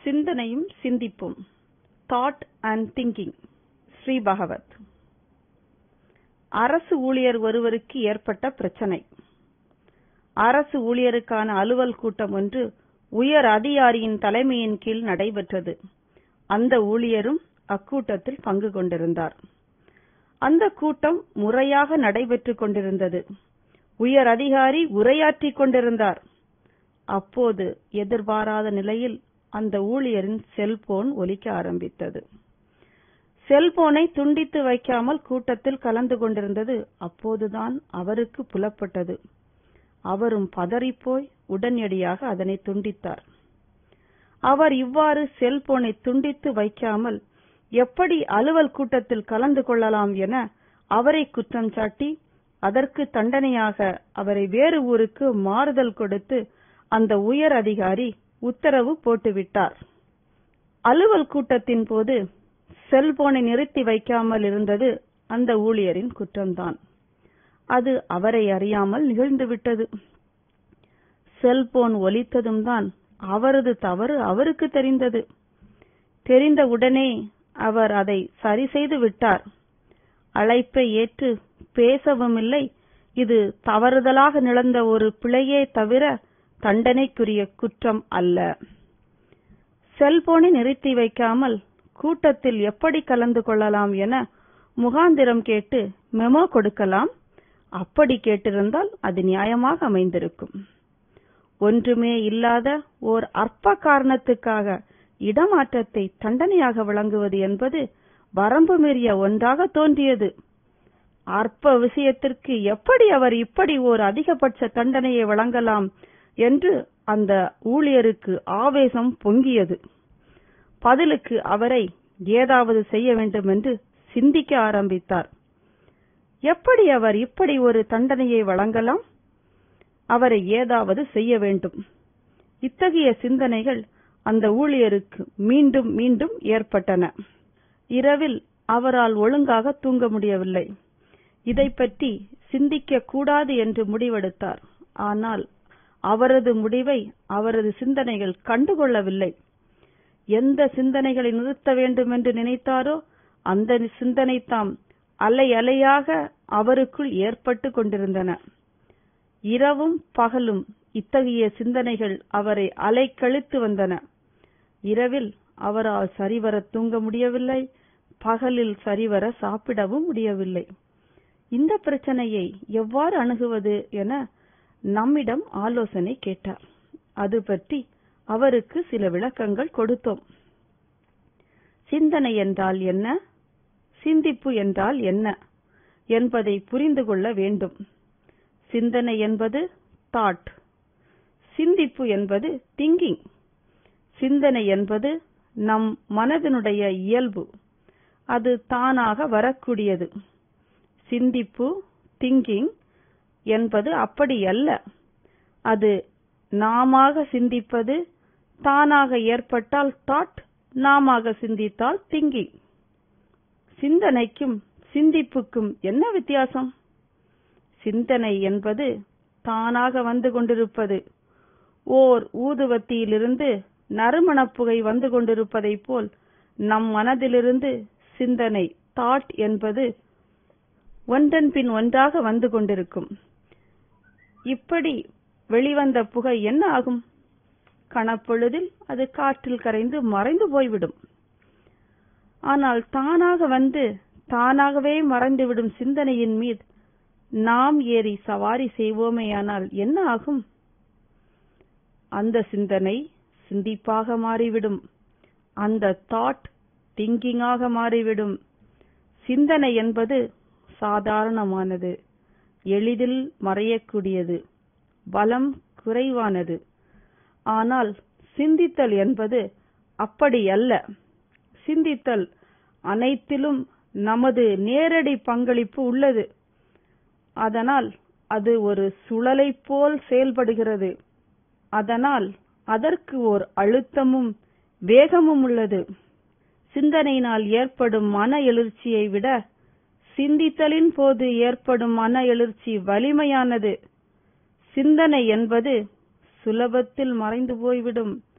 சிந்தனையும் சிந்திப்பும் thought and thinking Shri Bhagavat அரசு ஊழியர் ஒருவருக்கு ஏற்பட்ட பிரச்சனை அரசு ஊழியருக்கான அலுவல் கூட்டம் ஒன்று உயர் அதிகாரியின் தலைமையின் கீழ் நடைபெற்றது அந்த ஊழியரும் அக்கூட்டத்தில் பங்கு கொண்டிருந்தார் அந்த கூட்டம் முறையாக நடைபெற்றுக் கொண்டிருந்தது உயர் அதிகாரி உரையாற்றிக் கொண்டிருந்தார் அப்போது எதிர்பாராத நிலையில் அந்த ஊழியரின் செல்போன் ஒலிக்க ஆரம்பித்தது செல்போனை துண்டித்து வைக்காமல் கூட்டத்தில் கலந்து கொண்டிருந்தது அப்போதுதான் அவருக்கு புலப்பட்டது அவரும் பதறிப்போய் உடனடியாக அதனை துண்டித்தார் அவர் இவ்வாறு செல்போனை துண்டித்து வைக்காமல் எப்படி அலுவல் கூட்டத்தில் கலந்து கொள்ளலாம் என அவரை குற்றம் சாட்டி அதற்கு தண்டனையாக அவரை வேறு ஊருக்கு மாறுதல் கொடுத்து அந்த உயர் அதிகாரி உத்தரவு போட்டுவிட்டார் அலுவல் கூட்டத்தின் போது செல்போனை நிறுத்தி வைக்காமல் இருந்தது அந்த ஊழியரின் குற்றம்தான் அது அவரை அறியாமல் நிகழ்ந்துவிட்டது செல்போன் ஒலித்ததும் தான் அவரது தவறு அவருக்கு தெரிந்தது தெரிந்த உடனே அவர் அதை சரி செய்து விட்டார் அழைப்பை ஏற்று பேசவும் இல்லை இது தவறுதலாக நிகழ்ந்த ஒரு பிழையே தவிர தண்டனைக்குரிய குற்றம் அல்ல செல்போனை நிறுத்தி வைக்காமல் கூட்டத்தில் எப்படி கலந்து கொள்ளலாம் என முகாந்திரம் கேட்டு மெமோ கொடுக்கலாம் அப்படி கேட்டிருந்தால் அது நியாயமாக அமைந்திருக்கும் ஒன்றுமே இல்லாத ஓர் அற்ப காரணத்துக்காக இடமாற்றத்தை தண்டனையாக வழங்குவது என்பது வரம்பு மீறிய ஒன்றாக தோன்றியது அற்ப விஷயத்திற்கு எப்படி அவர் இப்படி ஓர் அதிகபட்ச தண்டனையை வழங்கலாம் என்று அந்த ஊழியருக்கு ஆவேசம் பொங்கியது பதிலுக்கு அவரை ஏதாவது செய்ய வேண்டும் என்று சிந்திக்க ஆரம்பித்தார் எப்படி அவர் இப்படி ஒரு தண்டனையை வழங்கலாம் அவரை ஏதாவது செய்ய வேண்டும் இத்தகைய சிந்தனைகள் அந்த ஊழியருக்கு மீண்டும் மீண்டும் ஏற்பட்டன இரவில் அவரால் ஒழுங்காக தூங்க முடியவில்லை இதை பற்றி சிந்திக்க கூடாது என்று முடிவெடுத்தார் ஆனால் அவரது முடிவை அவரது சிந்தனைகள் கண்டுகொள்ளவில்லை எந்த சிந்தனைகளை நிறுத்த வேண்டும் என்று நினைத்தாரோ அந்த சிந்தனை தாம் அலை அலையாக அவருக்குள் ஏற்பட்டு கொண்டிருந்தன இரவும் பகலும் இத்தகைய சிந்தனைகள் அவரை அலைக்கழித்து வந்தன இரவில் அவரால் சரிவர தூங்க முடியவில்லை பகலில் சரிவர சாப்பிடவும் முடியவில்லை இந்த பிரச்சனையை எவ்வாறு அணுகுவது என நம்மிடம் ஆலோசனை கேட்டார் அது பற்றி அவருக்கு சில விளக்கங்கள் கொடுத்தோம் சிந்தனை என்றால் என்ன சிந்திப்பு என்றால் என்ன என்பதை புரிந்து கொள்ள வேண்டும் சிந்தனை என்பது தாட் சிந்திப்பு என்பது திங்கிங் சிந்தனை என்பது நம் மனதினுடைய இயல்பு அது தானாக வரக்கூடியது சிந்திப்பு திங்கிங் என்பது அப்படி அல்ல அது நாமாக சிந்திப்பது தானாக ஏற்பட்டால் தாட் நாமாக சிந்தித்தால் திங்கிங் சிந்தனைக்கும் சிந்திப்புக்கும் என்ன வித்தியாசம் சிந்தனை என்பது தானாக வந்து கொண்டிருப்பது ஓர் ஊதுவத்தியிலிருந்து நறுமணப் புகை வந்து கொண்டிருப்பதைப் போல் நம் மனதிலிருந்து சிந்தனை தாட் என்பது ஒன்றன் பின் ஒன்றாக வந்து கொண்டிருக்கும் இப்படி வெளிவந்த புகை என்ன ஆகும் கணப்பொழுதில் அது காற்றில் கரைந்து மறைந்து போய்விடும் ஆனால் தானாக வந்து தானாகவே மறைந்துவிடும் சிந்தனையின் மீது நாம் ஏறி சவாரி செய்வோமேயானால் என்ன ஆகும் அந்த சிந்தனை சிந்திப்பாக மாறிவிடும் அந்த தாட் திங்கிங்காக மாறிவிடும் சிந்தனை என்பது சாதாரணமானது எளிதில் மறையக்கூடியது பலம் குறைவானது ஆனால் சிந்தித்தல் என்பது அப்படி அல்ல சிந்தித்தல் அனைத்திலும் நமது நேரடி பங்களிப்பு உள்ளது அதனால் அது ஒரு சுழலை போல் செயல்படுகிறது அதனால் அதற்கு ஓர் அழுத்தமும் வேகமும் உள்ளது சிந்தனையினால் ஏற்படும் மன எழுச்சியை விட சிந்தித்தலின் போது ஏற்படும் மன எழுச்சி வலிமையானது சிந்தனை என்பது சுலபத்தில் மறைந்து போய்விடும்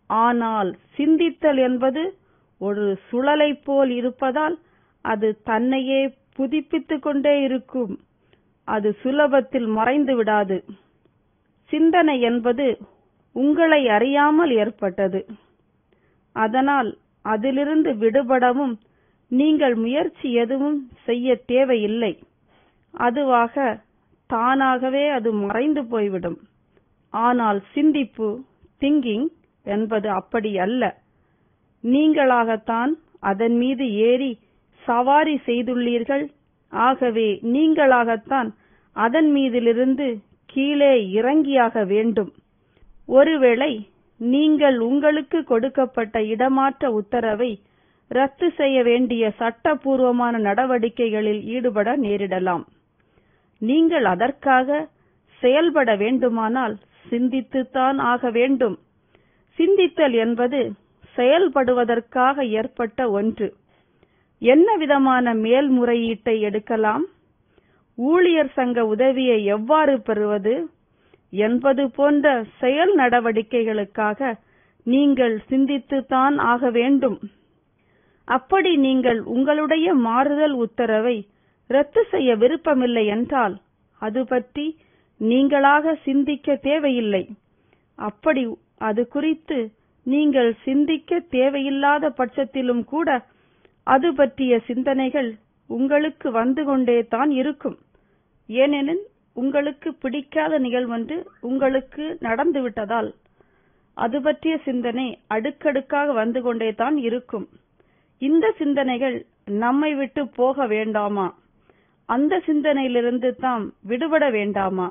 ஆனால் சிந்தித்தல் என்பது ஒரு சுழலைப் போல் இருப்பதால் அது தன்னையே புதுப்பித்துக் கொண்டே இருக்கும் அது சுலபத்தில் மறைந்து விடாது சிந்தனை என்பது உங்களை அறியாமல் ஏற்பட்டது அதனால் அதிலிருந்து விடுபடவும் நீங்கள் முயற்சி எதுவும் செய்ய தேவையில்லை அதுவாக தானாகவே அது மறைந்து போய்விடும் ஆனால் சிந்திப்பு திங்கிங் என்பது அப்படி அல்ல நீங்களாகத்தான் அதன் மீது ஏறி சவாரி செய்துள்ளீர்கள் ஆகவே நீங்களாகத்தான் அதன் மீதிலிருந்து கீழே இறங்கியாக வேண்டும் ஒருவேளை நீங்கள் உங்களுக்கு கொடுக்கப்பட்ட இடமாற்ற உத்தரவை ரத்து செய்ய வேண்டிய சட்டபூர்வமான நடவடிக்கைகளில் ஈடுபட நேரிடலாம் நீங்கள் அதற்காக செயல்பட வேண்டுமானால் சிந்தித்துத்தான் ஆக வேண்டும் சிந்தித்தல் என்பது செயல்படுவதற்காக ஏற்பட்ட ஒன்று என்ன விதமான மேல்முறையீட்டை எடுக்கலாம் ஊழியர் சங்க உதவியை எவ்வாறு பெறுவது என்பது போன்ற செயல் நடவடிக்கைகளுக்காக நீங்கள் சிந்தித்துத்தான் ஆக வேண்டும் அப்படி நீங்கள் உங்களுடைய மாறுதல் உத்தரவை ரத்து செய்ய விருப்பமில்லை என்றால் அது பற்றி நீங்களாக சிந்திக்க தேவையில்லை அப்படி அது குறித்து நீங்கள் சிந்திக்க தேவையில்லாத பட்சத்திலும் கூட அது பற்றிய சிந்தனைகள் உங்களுக்கு வந்து கொண்டே தான் இருக்கும் ஏனெனில் உங்களுக்கு பிடிக்காத நிகழ்வொன்று உங்களுக்கு நடந்துவிட்டதால் அது பற்றிய சிந்தனை அடுக்கடுக்காக வந்து கொண்டே தான் இருக்கும் இந்த சிந்தனைகள் நம்மை விட்டு போக வேண்டாமா அந்த சிந்தனையிலிருந்து தாம் விடுபட வேண்டாமா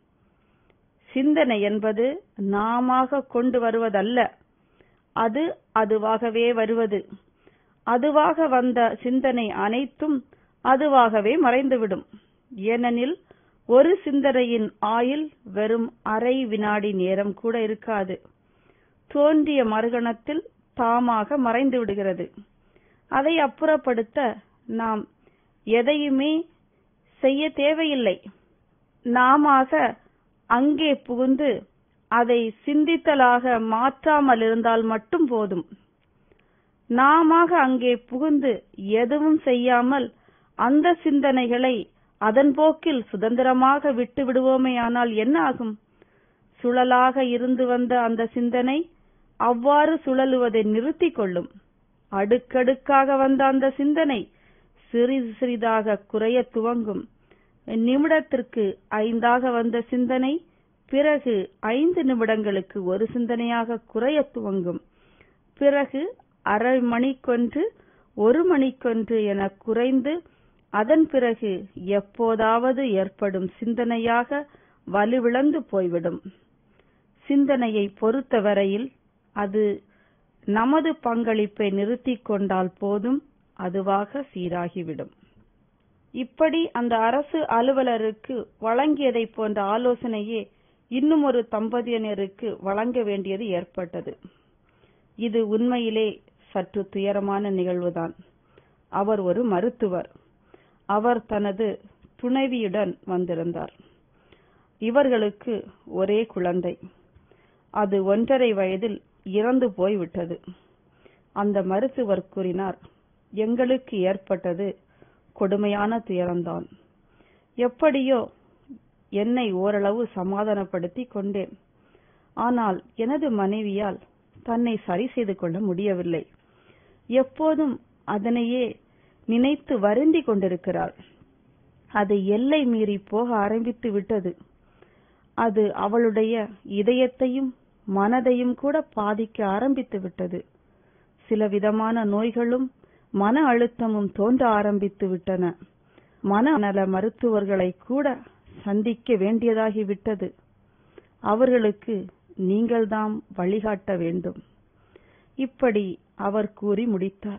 சிந்தனை என்பது நாமாக கொண்டு வருவதல்ல அது அதுவாகவே வருவது அதுவாக வந்த சிந்தனை அனைத்தும் அதுவாகவே மறைந்துவிடும் ஏனெனில் ஒரு சிந்தனையின் ஆயுள் வெறும் அரை வினாடி நேரம் கூட இருக்காது தோன்றிய மறுகணத்தில் தாமாக மறைந்து விடுகிறது அதை அப்புறப்படுத்த நாம் எதையுமே செய்ய தேவையில்லை நாமாக அங்கே புகுந்து அதை சிந்தித்தலாக மாற்றாமல் இருந்தால் மட்டும் போதும் நாமாக அங்கே புகுந்து எதுவும் செய்யாமல் அந்த சிந்தனைகளை அதன் போக்கில் சுதந்திரமாக விட்டு விடுவோமேயானால் என்ன ஆகும் சுழலாக இருந்து வந்த அந்த சிந்தனை அவ்வாறு சுழலுவதை நிறுத்திக் கொள்ளும் அடுக்கடுக்காக வந்த அந்த சிந்தனை சிறிது சிறிதாக குறைய துவங்கும் நிமிடத்திற்கு ஐந்தாக வந்த சிந்தனை பிறகு ஐந்து நிமிடங்களுக்கு ஒரு சிந்தனையாக குறைய துவங்கும் பிறகு அரை மணிக்கொன்று ஒரு மணிக்கொன்று என குறைந்து அதன் பிறகு எப்போதாவது ஏற்படும் சிந்தனையாக வலுவிழந்து போய்விடும் சிந்தனையை பொறுத்தவரையில் அது நமது பங்களிப்பை நிறுத்திக் கொண்டால் போதும் அதுவாக சீராகிவிடும் இப்படி அந்த அரசு அலுவலருக்கு வழங்கியதை போன்ற ஆலோசனையே இன்னும் ஒரு தம்பதியினருக்கு வழங்க வேண்டியது ஏற்பட்டது இது உண்மையிலே சற்று துயரமான நிகழ்வுதான் அவர் ஒரு மருத்துவர் அவர் தனது துணைவியுடன் வந்திருந்தார் இவர்களுக்கு ஒரே குழந்தை அது ஒன்றரை வயதில் இறந்து போய்விட்டது அந்த மருத்துவர் கூறினார் எங்களுக்கு ஏற்பட்டது கொடுமையான துயரம்தான் எப்படியோ என்னை ஓரளவு சமாதானப்படுத்தி கொண்டேன் ஆனால் எனது மனைவியால் தன்னை சரி செய்து கொள்ள முடியவில்லை எப்போதும் அதனையே நினைத்து வருந்தி கொண்டிருக்கிறாள் அது எல்லை மீறி போக ஆரம்பித்து விட்டது அது அவளுடைய இதயத்தையும் மனதையும் கூட பாதிக்க ஆரம்பித்து விட்டது சில விதமான நோய்களும் மன அழுத்தமும் தோன்ற ஆரம்பித்து விட்டன மனநல மருத்துவர்களை கூட சந்திக்க வேண்டியதாகிவிட்டது அவர்களுக்கு நீங்கள்தாம் வழிகாட்ட வேண்டும் இப்படி அவர் கூறி முடித்தார்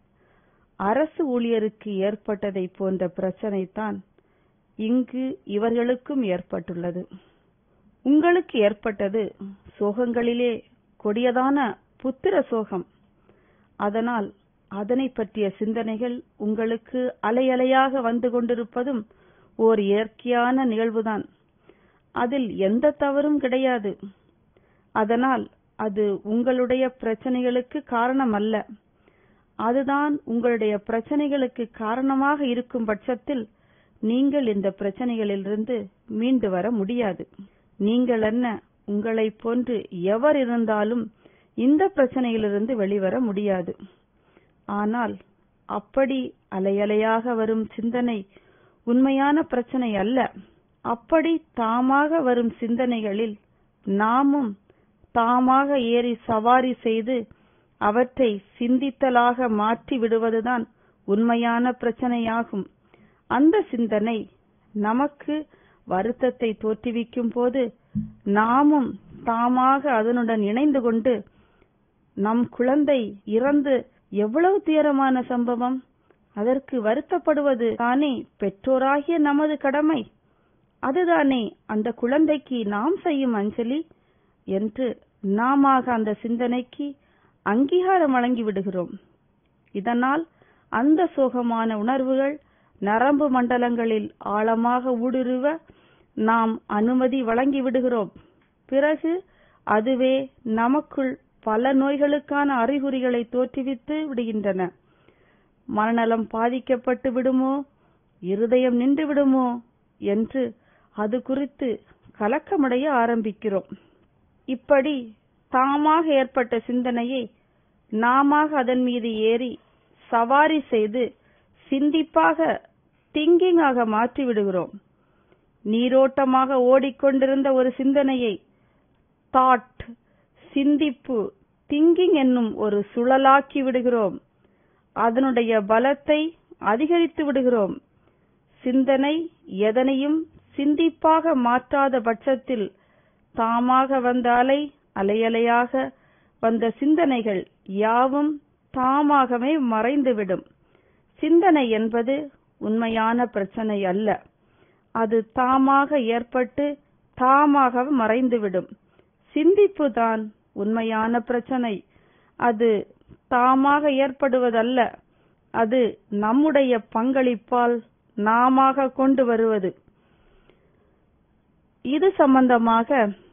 அரசு ஊழியருக்கு ஏற்பட்டதை போன்ற பிரச்சனைதான் இங்கு இவர்களுக்கும் ஏற்பட்டுள்ளது உங்களுக்கு ஏற்பட்டது சோகங்களிலே கொடியதான புத்திர சோகம் அதனால் அதனை பற்றிய சிந்தனைகள் உங்களுக்கு அலையலையாக வந்து கொண்டிருப்பதும் ஓர் இயற்கையான நிகழ்வுதான் அதில் எந்த தவறும் கிடையாது அதனால் அது உங்களுடைய பிரச்சனைகளுக்கு காரணம் அல்ல அதுதான் உங்களுடைய பிரச்சனைகளுக்கு காரணமாக இருக்கும் பட்சத்தில் நீங்கள் இந்த பிரச்சனைகளிலிருந்து மீண்டு வர முடியாது நீங்கள் என்ன உங்களைப் போன்று எவர் இருந்தாலும் இந்த பிரச்சனையிலிருந்து வெளிவர முடியாது ஆனால் அப்படி அலையலையாக வரும் சிந்தனை உண்மையான பிரச்சனை அல்ல அப்படி தாமாக வரும் சிந்தனைகளில் நாமும் தாமாக ஏறி சவாரி செய்து அவற்றை சிந்தித்தலாக மாற்றி விடுவதுதான் உண்மையான பிரச்சனையாகும் அந்த சிந்தனை நமக்கு வருத்தத்தை தோற்றுவிக்கும் போது நாமும் தாமாக அதனுடன் இணைந்து கொண்டு நம் குழந்தை இறந்து எவ்வளவு துயரமான சம்பவம் அதற்கு வருத்தப்படுவது தானே பெற்றோராகிய நமது கடமை அதுதானே அந்த குழந்தைக்கு நாம் செய்யும் அஞ்சலி என்று நாமாக அந்த சிந்தனைக்கு அங்கீகாரம் வழங்கி விடுகிறோம் இதனால் அந்த சோகமான உணர்வுகள் நரம்பு மண்டலங்களில் ஆழமாக ஊடுருவ நாம் அனுமதி வழங்கி விடுகிறோம் பிறகு அதுவே நமக்குள் பல நோய்களுக்கான அறிகுறிகளை தோற்றுவித்து விடுகின்றன மனநலம் பாதிக்கப்பட்டு விடுமோ இருதயம் நின்று விடுமோ என்று அது குறித்து கலக்கமடைய ஆரம்பிக்கிறோம் இப்படி தாமாக ஏற்பட்ட சிந்தனையை நாம அதன் மீது ஏறி சவாரி செய்து சிந்திப்பாக திங்கிங்காக மாற்றி விடுகிறோம் நீரோட்டமாக ஓடிக்கொண்டிருந்த ஒரு சிந்தனையை தாட் சிந்திப்பு திங்கிங் என்னும் ஒரு சுழலாக்கி விடுகிறோம் அதனுடைய பலத்தை அதிகரித்து விடுகிறோம் சிந்தனை எதனையும் சிந்திப்பாக மாற்றாத பட்சத்தில் தாமாக வந்த அலை அலையலையாக வந்த சிந்தனைகள் யாவும் தாமாகவே மறைந்துவிடும் சிந்தனை என்பது உண்மையான பிரச்சனை அல்ல அது தாமாக ஏற்பட்டு தாமாக மறைந்துவிடும் சிந்திப்பு தான் உண்மையான பிரச்சனை அது தாமாக ஏற்படுவதல்ல அது நம்முடைய பங்களிப்பால் நாமாக கொண்டு வருவது இது சம்பந்தமாக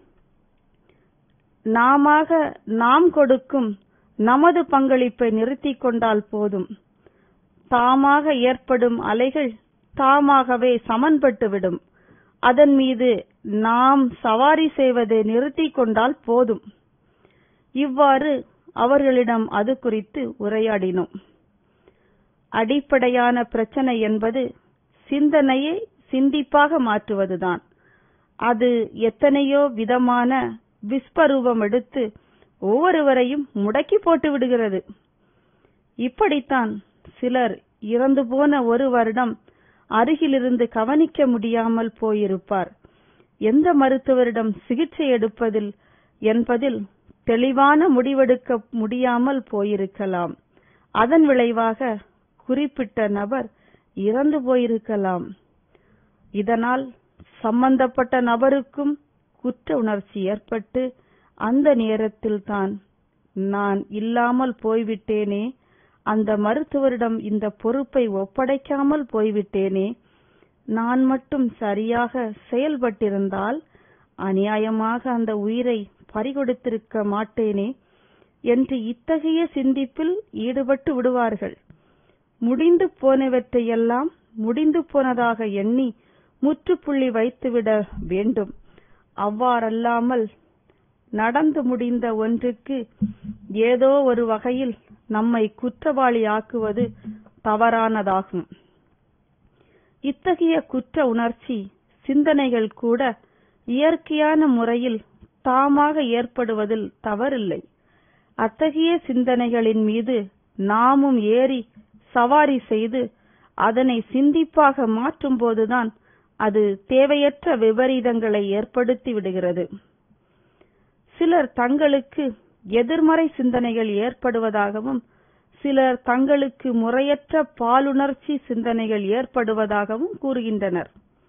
நாமாக நாம் கொடுக்கும் நமது பங்களிப்பை நிறுத்திக் கொண்டால் போதும் தாமாக ஏற்படும் அலைகள் தாமாகவே சமன்பட்டுவிடும் அதன் மீது நாம் சவாரி செய்வதை நிறுத்திக் கொண்டால் போதும் இவ்வாறு அவர்களிடம் அது குறித்து உரையாடினோம் அடிப்படையான பிரச்சனை என்பது சிந்தனையை சிந்திப்பாக மாற்றுவதுதான் அது எத்தனையோ விதமான விஸ்வரூபம் எடுத்து ஒவ்வொருவரையும் முடக்கி போட்டு விடுகிறது இப்படித்தான் சிலர் இறந்து போன ஒரு வருடம் அருகிலிருந்து கவனிக்க முடியாமல் போயிருப்பார் எந்த மருத்துவரிடம் சிகிச்சை எடுப்பதில் என்பதில் தெளிவான முடிவெடுக்க முடியாமல் போயிருக்கலாம் அதன் விளைவாக குறிப்பிட்ட நபர் இறந்து போயிருக்கலாம் இதனால் சம்பந்தப்பட்ட நபருக்கும் குற்ற உணர்ச்சி ஏற்பட்டு அந்த நேரத்தில் தான் நான் இல்லாமல் போய்விட்டேனே அந்த மருத்துவரிடம் இந்த பொறுப்பை ஒப்படைக்காமல் போய்விட்டேனே நான் மட்டும் சரியாக செயல்பட்டிருந்தால் அநியாயமாக அந்த உயிரை பறிகொடுத்திருக்க மாட்டேனே என்று இத்தகைய சிந்திப்பில் ஈடுபட்டு விடுவார்கள் முடிந்து போனவற்றையெல்லாம் முடிந்து போனதாக எண்ணி முற்றுப்புள்ளி வைத்துவிட வேண்டும் அவ்வாறல்லாமல் நடந்து முடிந்த ஒன்றுக்கு ஏதோ ஒரு வகையில் நம்மை குற்றவாளி ஆக்குவது தவறானதாகும் இத்தகைய குற்ற உணர்ச்சி சிந்தனைகள் கூட இயற்கையான முறையில் தாமாக ஏற்படுவதில் தவறில்லை அத்தகைய சிந்தனைகளின் மீது நாமும் ஏறி சவாரி செய்து அதனை சிந்திப்பாக மாற்றும் போதுதான் அது தேவையற்ற விபரீதங்களை ஏற்படுத்தி விடுகிறது சிலர் தங்களுக்கு எதிர்மறை சிந்தனைகள் ஏற்படுவதாகவும் சிலர் தங்களுக்கு முறையற்ற பாலுணர்ச்சி சிந்தனைகள் ஏற்படுவதாகவும் கூறுகின்றனர்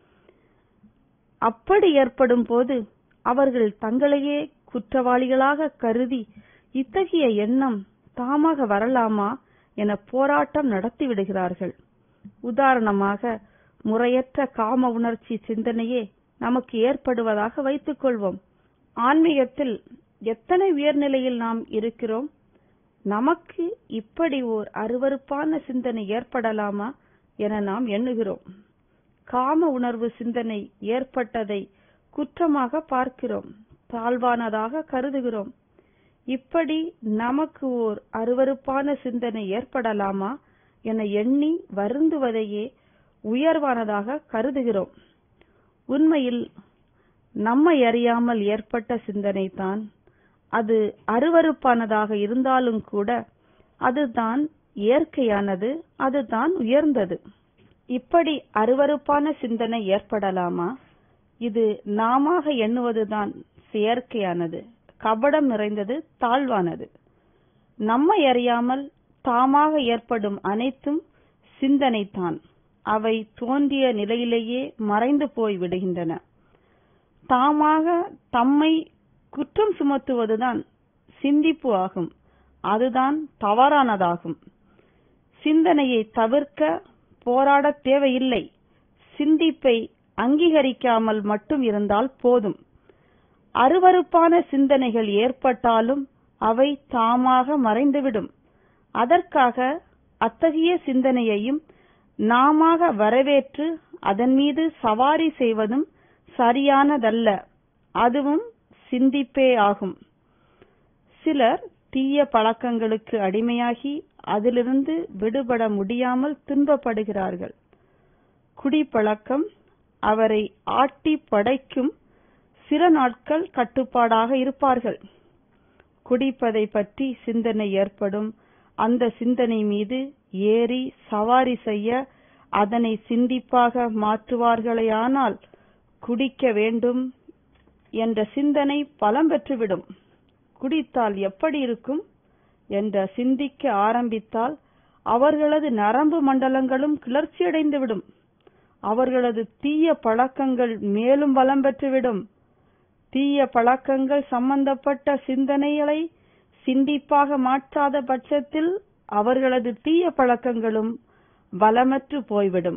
அப்படி ஏற்படும் போது அவர்கள் தங்களையே குற்றவாளிகளாக கருதி இத்தகைய எண்ணம் தாமாக வரலாமா என போராட்டம் நடத்தி விடுகிறார்கள் உதாரணமாக முறையற்ற காம உணர்ச்சி சிந்தனையே நமக்கு ஏற்படுவதாக வைத்துக் கொள்வோம் ஆன்மீகத்தில் எத்தனை உயர்நிலையில் நாம் இருக்கிறோம் நமக்கு இப்படி ஓர் அருவருப்பான சிந்தனை ஏற்படலாமா என நாம் எண்ணுகிறோம் காம உணர்வு சிந்தனை ஏற்பட்டதை குற்றமாக பார்க்கிறோம் தாழ்வானதாக கருதுகிறோம் இப்படி நமக்கு ஓர் அருவருப்பான சிந்தனை ஏற்படலாமா என எண்ணி வருந்துவதையே உயர்வானதாக கருதுகிறோம் உண்மையில் நம்மை அறியாமல் ஏற்பட்ட சிந்தனைதான் அது அருவருப்பானதாக இருந்தாலும் கூட அதுதான் இயற்கையானது அதுதான் உயர்ந்தது இப்படி அருவருப்பான சிந்தனை ஏற்படலாமா இது நாம எண்ணுவதுதான் செயற்கையானது கபடம் நிறைந்தது தாழ்வானது நம்மை அறியாமல் தாமாக ஏற்படும் அனைத்தும் சிந்தனைதான் அவை தோன்றிய நிலையிலேயே மறைந்து போய் விடுகின்றன தாமாக தம்மை குற்றம் சுமத்துவதுதான் சிந்திப்பு ஆகும் அதுதான் தவறானதாகும் சிந்தனையை தவிர்க்க போராட தேவையில்லை சிந்திப்பை அங்கீகரிக்காமல் மட்டும் இருந்தால் போதும் அருவருப்பான சிந்தனைகள் ஏற்பட்டாலும் அவை தாமாக மறைந்துவிடும் அதற்காக அத்தகைய சிந்தனையையும் நாமாக வரவேற்று அதன் மீது சவாரி செய்வதும் சரியானதல்ல அதுவும் சிந்திப்பே ஆகும் சிலர் தீய பழக்கங்களுக்கு அடிமையாகி அதிலிருந்து விடுபட முடியாமல் துன்பப்படுகிறார்கள் குடிப்பழக்கம் அவரை ஆட்டி படைக்கும் சில நாட்கள் கட்டுப்பாடாக இருப்பார்கள் குடிப்பதை பற்றி சிந்தனை ஏற்படும் அந்த சிந்தனை மீது ஏறி சவாரி செய்ய அதனை சிந்திப்பாக மாற்றுவார்களேயானால் குடிக்க வேண்டும் என்ற சிந்தனை பலம் பெற்றுவிடும் குடித்தால் எப்படி இருக்கும் என்ற சிந்திக்க ஆரம்பித்தால் அவர்களது நரம்பு மண்டலங்களும் கிளர்ச்சியடைந்துவிடும் அவர்களது தீய பழக்கங்கள் மேலும் பலம் பெற்றுவிடும் தீய பழக்கங்கள் சம்பந்தப்பட்ட சிந்தனைகளை சிந்திப்பாக மாற்றாத பட்சத்தில் அவர்களது தீய பழக்கங்களும் பலமற்று போய்விடும்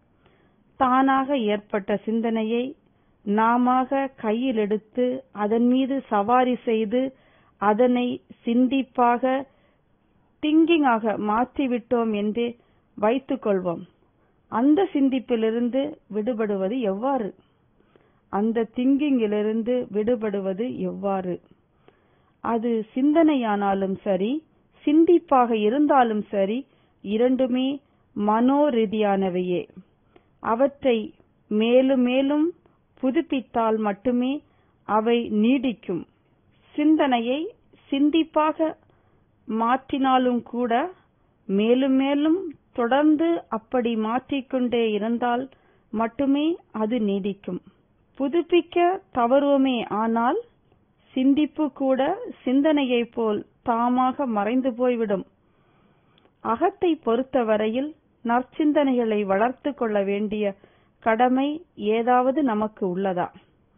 தானாக ஏற்பட்ட சிந்தனையை நாம கையில் எடுத்து அதன் மீது சவாரி செய்து அதனை சிந்திப்பாக திங்கிங் ஆக மாற்றிவிட்டோம் என்றே வைத்துக் கொள்வோம் அந்த சிந்திப்பிலிருந்து விடுபடுவது எவ்வாறு அந்த திங்கிங்கிலிருந்து விடுபடுவது எவ்வாறு அது சிந்தனையானாலும் சரி சிந்திப்பாக இருந்தாலும் சரி இரண்டுமே மனோரீதியானவையே அவற்றை மேலும் மேலும் புதுப்பித்தால் மட்டுமே அவை நீடிக்கும் சிந்தனையை சிந்திப்பாக மாற்றினாலும் கூட மேலும் மேலும் தொடர்ந்து அப்படி மாற்றிக்கொண்டே இருந்தால் மட்டுமே அது நீடிக்கும் புதுப்பிக்க தவறுவோமே ஆனால் சிந்திப்பு கூட சிந்தனையைப் போல் தாமாக மறைந்து போய்விடும் அகத்தை பொறுத்தவரையில் நற்சிந்தனைகளை வளர்த்து கொள்ள வேண்டிய கடமை ஏதாவது நமக்கு உள்ளதா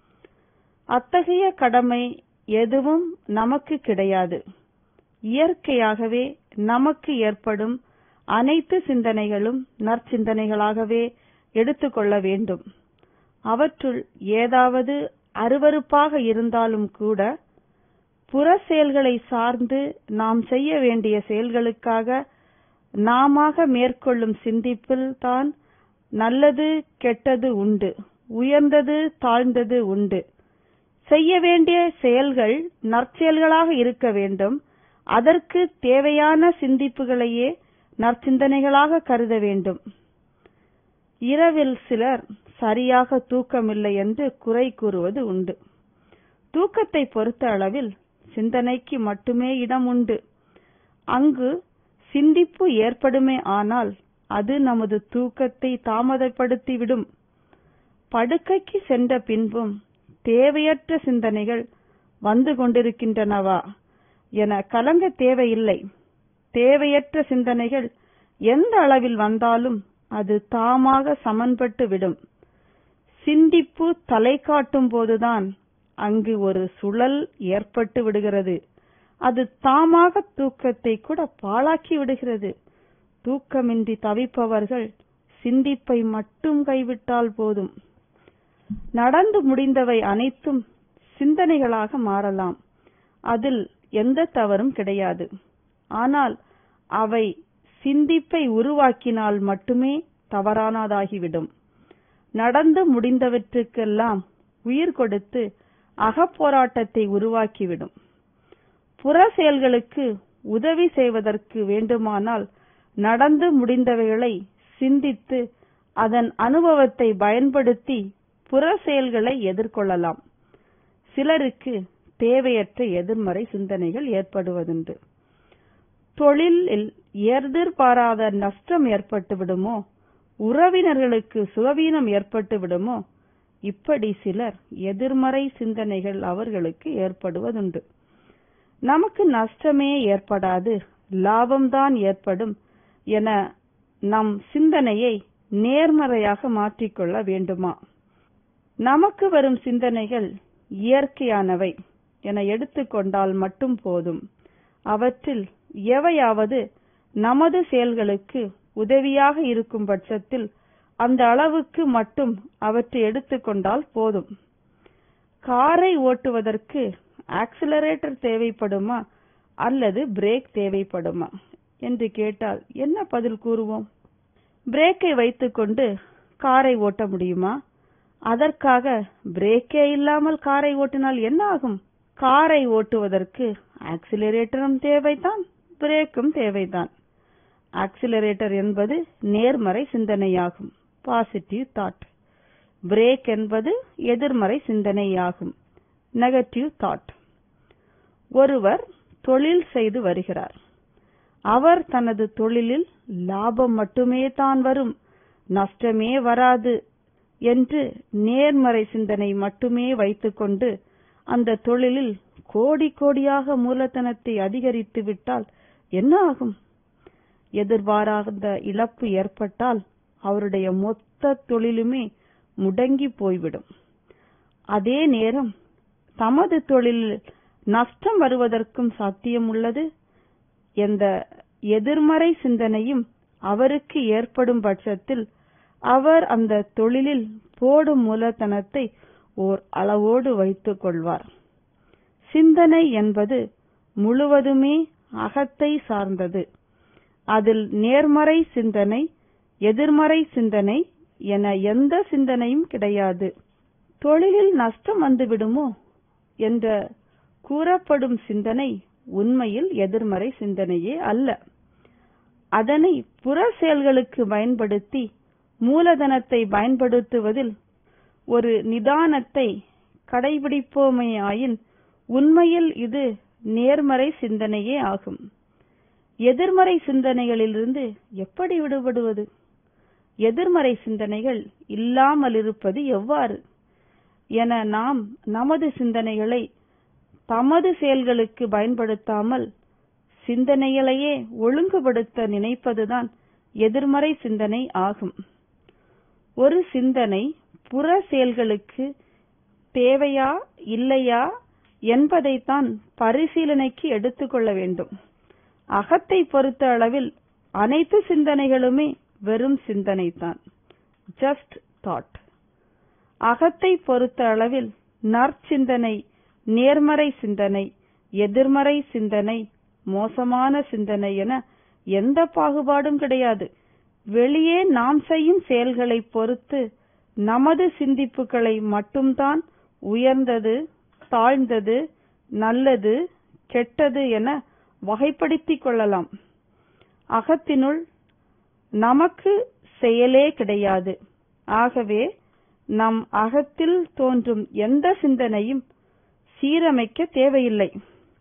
அத்தகைய கடமை எதுவும் நமக்கு கிடையாது இயற்கையாகவே நமக்கு ஏற்படும் அனைத்து சிந்தனைகளும் நற்சிந்தனைகளாகவே எடுத்துக்கொள்ள வேண்டும் அவற்றுள் ஏதாவது அருவருப்பாக இருந்தாலும் கூட புற செயல்களை சார்ந்து நாம் செய்ய வேண்டிய செயல்களுக்காக நாமாக மேற்கொள்ளும் சிந்திப்பில் தான் நல்லது கெட்டது உண்டு உயர்ந்தது தாழ்ந்தது உண்டு செய்ய வேண்டிய செயல்கள் நற்செயல்களாக இருக்க வேண்டும் அதற்கு தேவையான சிந்திப்புகளையே நற்சிந்தனைகளாக கருத வேண்டும் இரவில் சிலர் சரியாக தூக்கமில்லை என்று குறை கூறுவது உண்டு தூக்கத்தை பொறுத்த அளவில் சிந்தனைக்கு மட்டுமே இடம் உண்டு அங்கு சிந்திப்பு ஏற்படுமே ஆனால் அது நமது தூக்கத்தை தாமதப்படுத்திவிடும் படுக்கைக்கு சென்ற பின்பும் தேவையற்ற சிந்தனைகள் வந்து கொண்டிருக்கின்றனவா என கலங்க தேவையில்லை தேவையற்ற சிந்தனைகள் எந்த அளவில் வந்தாலும் அது தாமாக சமன்பட்டு விடும் சிந்திப்பு தலை காட்டும் போதுதான் அங்கு ஒரு சுழல் ஏற்பட்டு விடுகிறது அது தாமாக தூக்கத்தை கூட பாழாக்கி விடுகிறது தூக்கமின்றி தவிப்பவர்கள் சிந்திப்பை மட்டும் கைவிட்டால் போதும் நடந்து முடிந்தவை அனைத்தும் சிந்தனைகளாக மாறலாம் அதில் எந்த தவறும் கிடையாது ஆனால் அவை சிந்திப்பை உருவாக்கினால் மட்டுமே தவறானதாகிவிடும் நடந்து முடிந்தவற்றுக்கெல்லாம் உயிர் கொடுத்து அகப்போராட்டத்தை உருவாக்கிவிடும் புற செயல்களுக்கு உதவி செய்வதற்கு வேண்டுமானால் நடந்து முடிந்தவைகளை சிந்தித்து அதன் அனுபவத்தை பயன்படுத்தி புற செயல்களை எதிர்கொள்ளலாம் சிலருக்கு தேவையற்ற எதிர்மறை சிந்தனைகள் ஏற்படுவதுண்டு தொழிலில் எதிர்பாராத நஷ்டம் ஏற்பட்டு விடுமோ உறவினர்களுக்கு சுகவீனம் ஏற்பட்டு விடுமோ இப்படி சிலர் எதிர்மறை சிந்தனைகள் அவர்களுக்கு ஏற்படுவதுண்டு நமக்கு நஷ்டமே ஏற்படாது லாபம்தான் ஏற்படும் என நம் சிந்தனையை நேர்மறையாக மாற்றிக்கொள்ள வேண்டுமா நமக்கு வரும் சிந்தனைகள் இயற்கையானவை என எடுத்துக்கொண்டால் மட்டும் போதும் அவற்றில் எவையாவது நமது செயல்களுக்கு உதவியாக இருக்கும் பட்சத்தில் அந்த அளவுக்கு மட்டும் அவற்றை எடுத்துக்கொண்டால் போதும் காரை ஓட்டுவதற்கு ஆக்சிலரேட்டர் தேவைப்படுமா அல்லது பிரேக் தேவைப்படுமா என்று கேட்டால் என்ன பதில் கூறுவோம் பிரேக்கை வைத்துக்கொண்டு காரை ஓட்ட முடியுமா அதற்காக பிரேக்கே இல்லாமல் காரை ஓட்டினால் என்ன ஆகும் காரை ஓட்டுவதற்கு ஆக்சிலரேட்டரும் தேவைதான் பிரேக்கும் தேவைதான் ஆக்சிலரேட்டர் என்பது நேர்மறை சிந்தனையாகும் பாசிட்டிவ் தாட் பிரேக் என்பது எதிர்மறை சிந்தனையாகும் நெகட்டிவ் தாட் ஒருவர் தொழில் செய்து வருகிறார் அவர் தனது தொழிலில் லாபம் மட்டுமே தான் வரும் நஷ்டமே வராது என்று நேர்மறை சிந்தனை மட்டுமே வைத்துக்கொண்டு அந்த தொழிலில் கோடி கோடியாக மூலதனத்தை அதிகரித்து விட்டால் என்ன ஆகும் எதிர்பாராத இழப்பு ஏற்பட்டால் அவருடைய மொத்த தொழிலுமே முடங்கி போய்விடும் அதே நேரம் தமது தொழிலில் நஷ்டம் வருவதற்கும் சாத்தியம் உள்ளது எந்த எதிர்மறை சிந்தனையும் அவருக்கு ஏற்படும் பட்சத்தில் அவர் அந்த தொழிலில் போடும் மூலதனத்தை ஓர் அளவோடு வைத்துக் கொள்வார் சிந்தனை என்பது முழுவதுமே அகத்தை சார்ந்தது அதில் நேர்மறை சிந்தனை எதிர்மறை சிந்தனை என எந்த சிந்தனையும் கிடையாது தொழிலில் நஷ்டம் வந்துவிடுமோ என்ற கூறப்படும் சிந்தனை உண்மையில் எதிர்மறை சிந்தனையே அல்ல அதனை புற செயல்களுக்கு பயன்படுத்தி மூலதனத்தை பயன்படுத்துவதில் ஒரு நிதானத்தை கடைபிடிப்போமேயாயின் உண்மையில் இது நேர்மறை சிந்தனையே ஆகும் எதிர்மறை சிந்தனைகளிலிருந்து எப்படி விடுபடுவது எதிர்மறை சிந்தனைகள் இல்லாமல் இருப்பது எவ்வாறு என நாம் நமது சிந்தனைகளை தமது செயல்களுக்கு பயன்படுத்தாமல் சிந்தனைகளையே ஒழுங்குபடுத்த நினைப்பதுதான் எதிர்மறை சிந்தனை ஆகும் ஒரு சிந்தனை புற செயல்களுக்கு தேவையா இல்லையா என்பதைத்தான் பரிசீலனைக்கு எடுத்துக்கொள்ள வேண்டும் அகத்தை பொறுத்த அளவில் அனைத்து சிந்தனைகளுமே வெறும் சிந்தனைதான் ஜஸ்ட் தாட் அகத்தை பொறுத்த அளவில் நற்சிந்தனை நேர்மறை சிந்தனை எதிர்மறை சிந்தனை மோசமான சிந்தனை என எந்த பாகுபாடும் கிடையாது வெளியே நாம் செய்யும் செயல்களை பொறுத்து நமது சிந்திப்புகளை மட்டும்தான் உயர்ந்தது தாழ்ந்தது நல்லது கெட்டது என வகைப்படுத்திக் கொள்ளலாம் அகத்தினுள் நமக்கு செயலே கிடையாது ஆகவே நம் அகத்தில் தோன்றும் எந்த சிந்தனையும் சீரமைக்க தேவையில்லை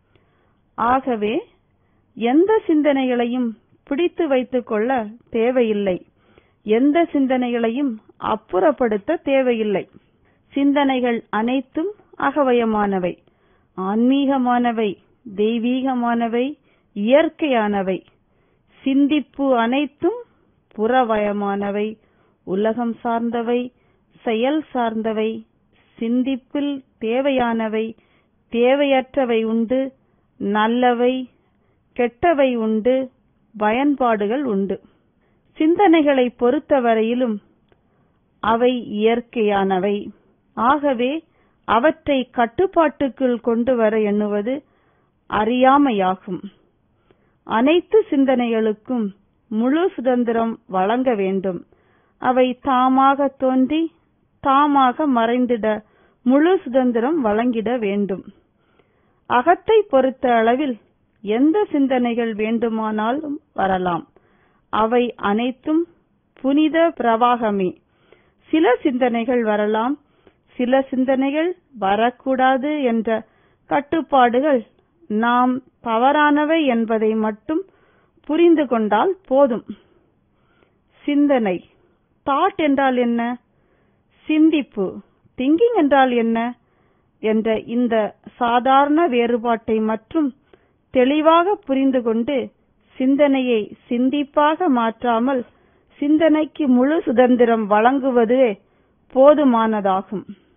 ஆகவே எந்த சிந்தனைகளையும் பிடித்து வைத்துக் கொள்ள தேவையில்லை எந்த சிந்தனைகளையும் அப்புறப்படுத்த தேவையில்லை சிந்தனைகள் அனைத்தும் அகவயமானவை ஆன்மீகமானவை தெய்வீகமானவை இயற்கையானவை சிந்திப்பு அனைத்தும் புறவயமானவை உலகம் சார்ந்தவை செயல் சார்ந்தவை சிந்திப்பில் தேவையானவை தேவையற்றவை உண்டு நல்லவை கெட்டவை உண்டு பயன்பாடுகள் உண்டு சிந்தனைகளை பொறுத்தவரையிலும் அவை இயற்கையானவை ஆகவே அவற்றை கட்டுப்பாட்டுக்குள் கொண்டு வர எண்ணுவது அறியாமையாகும் அனைத்து சிந்தனைகளுக்கும் முழு சுதந்திரம் வழங்க வேண்டும் அவை தாமாக தோன்றி தாமாக மறைந்திட முழு சுதந்திரம் வழங்கிட வேண்டும் அகத்தை பொறுத்த அளவில் எந்த சிந்தனைகள் வேண்டுமானாலும் வரலாம் அவை அனைத்தும் புனித பிரவாகமே சில சிந்தனைகள் வரலாம் சில சிந்தனைகள் வரக்கூடாது என்ற கட்டுப்பாடுகள் நாம் தவறானவை என்பதை மட்டும் புரிந்து கொண்டால் போதும் சிந்தனை தாட் என்றால் என்ன சிந்திப்பு திங்கிங் என்றால் என்ன என்ற இந்த சாதாரண வேறுபாட்டை மற்றும் தெளிவாக புரிந்து கொண்டு சிந்தனையை சிந்திப்பாக மாற்றாமல் சிந்தனைக்கு முழு சுதந்திரம் வழங்குவதே போதுமானதாகும்